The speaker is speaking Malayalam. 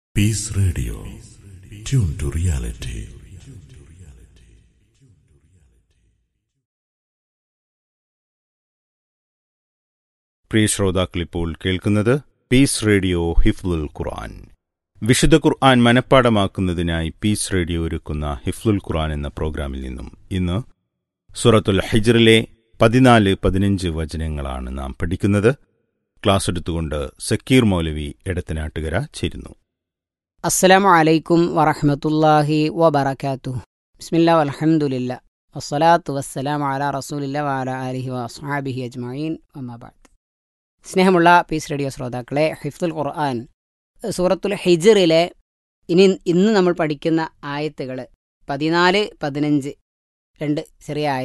Peace Radio. Tune to reality. പ്രിയ ശ്രോതാക്കളിപ്പോൾ കേൾക്കുന്നത് പീസ് റേഡിയോ ഹിഫ്ലുൽ ഖുർആൻ വിശുദ്ധ ഖുർആൻ മനഃപ്പാടമാക്കുന്നതിനായി പീസ് റേഡിയോ ഒരുക്കുന്ന ഹിഫ്ലുൽ ഖുർആൻ എന്ന പ്രോഗ്രാമിൽ നിന്നും ഇന്ന് സൂറത്തുൽ ഹിജ്റിലെ പതിനാല് പതിനഞ്ച് വചനങ്ങളാണ് നാം പഠിക്കുന്നത് ക്ലാസ് എടുത്തുകൊണ്ട് സക്കീർ മൗലവി എടത്തനാട്ടുകര ചേരുന്നു അസ്സലാമു അലൈക്കും വറഹ്മത്തുള്ളാഹി വബറകാതുഹു ബിസ്മില്ലാ വൽഹംദുലില്ലാ വസ്സലാത്തു വസ്സലാമു അലാ റസൂലില്ലാ വഅലാ ആലിഹി വഅസ്ഹാബിഹി അജ്മഈൻ അമ്മാ ബഅദ് സ്നേഹമുള്ള പീസ് റേഡിയോ ശ്രോതാക്കളെ ഹിഫ്ദുൽ ഖുർആൻ സൂറത്തുൽ ഹിജ്റിലെ ഇനി ഇന്ന് നമ്മൾ പഠിക്കുന്ന ആയത്തുകൾ പതിനാല് പതിനഞ്ച് രണ്ട് ചെറിയ ആയ